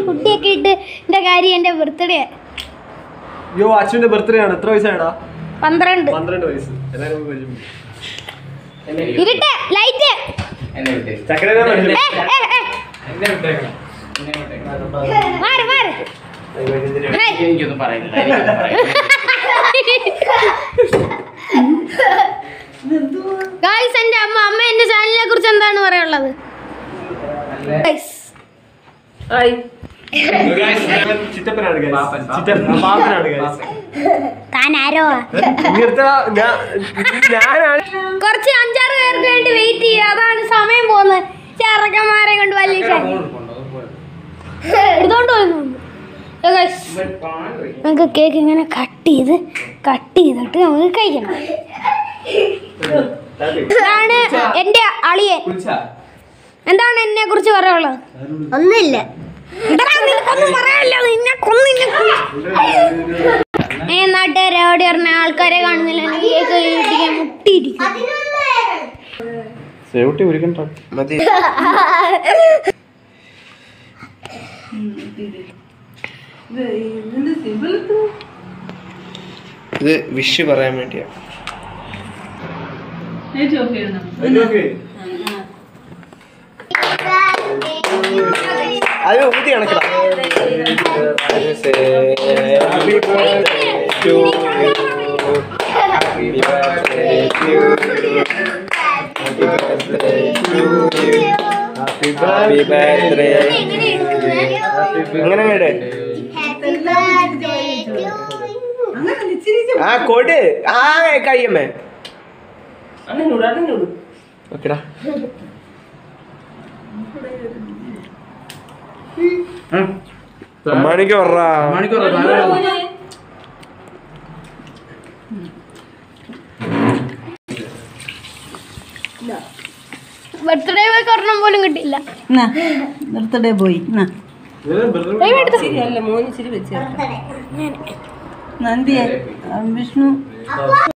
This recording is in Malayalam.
കുട്ടിയൊക്കെ ഇട്ട് എന്റെ കാര്യം എന്റെ ബർത്ത്ഡേ യോ അച്ഛന്റെ ബർത്ത്ഡേ ആണ് എത്ര വയസ്സായടാ പന്ത്രണ്ട് പന്ത്രണ്ട് വയസ്സ് എല്ലാരും പോയി പരിചയം. ഇരുട്ടെ ലൈറ്റ് ചക്കരേനെ പരിചയം. മാറി മാറി ഹേയ്. എനിക്കൊന്നും പറയുന്നില്ല എനിക്കൊന്നും പറയുന്നില്ല ഗായ്സ് എന്റെ അമ്മ അമ്മ എന്റെ ചാനലിനെ കുറിച്ച് എന്താണ് പറയാനുള്ളത് Guys, ചിറ്റപ്പനാണ് guys. പാപ്പൻ, പാപ്പൻ. ചിറ്റപ്പൻ, പാപ്പനാണ് guys. താൻ ആരോ ഇങ്ങനത്തെ ഞാൻ- ഞാനാണ് കുറച്ച് അഞ്ചാറ് പേർക്ക് വേണ്ടി വെയിറ്റ് ചെയ്യുക അതാണ് സമയം പോകുന്നത് ചെറുക്കന്മാരെ കൊണ്ട് വലിയ ഷാ- എടുത്തോണ്ട് പോയി നമുക്ക് കേക്ക് ഇങ്ങനെ കട്ട് ചെയ്ത് കട്ട് ചെയ്തിട്ട് നമുക്ക് കഴിക്കണം ഇതാണ് എന്റെ അളിയൻ എന്താണ് എന്നെ കുറിച്ച് പറയാനുള്ളത് ഒന്നുമില്ല ഒന്നും പറയാനില്ല നിന്നെ കൊന്നില്ല ഏ നാട്ടുകാരെ അവിടെ പറഞ്ഞ ആൾക്കാരെ കാണുന്നില്ല എനിക്ക് കേക്ക് ഇടിക്കാൻ മുട്ടിയിരിക്കും സേവട്ടി ഒരുക്കണ്ട മതി ഇത് വിഷ് പറയാൻ വേണ്ടിയാ അത് ഊതി കണക്കടാ happy birthday to happy birthday to happy birthday to happy birthday അങ്ങനെ കേട്ടെ ആ കൊട് ആ കയ്യമ്മേ ഓക്കെടാ അമ്മാണിക്ക് പറ ബർത്ത്ഡേ പോയി ഒരെണ്ണം പോലും കിട്ടിയില്ല ബർത്ത്ഡേ പോയി എന്നാ ദൈവം എടുത്തോ. നന്ദിയെ വിഷ്ണു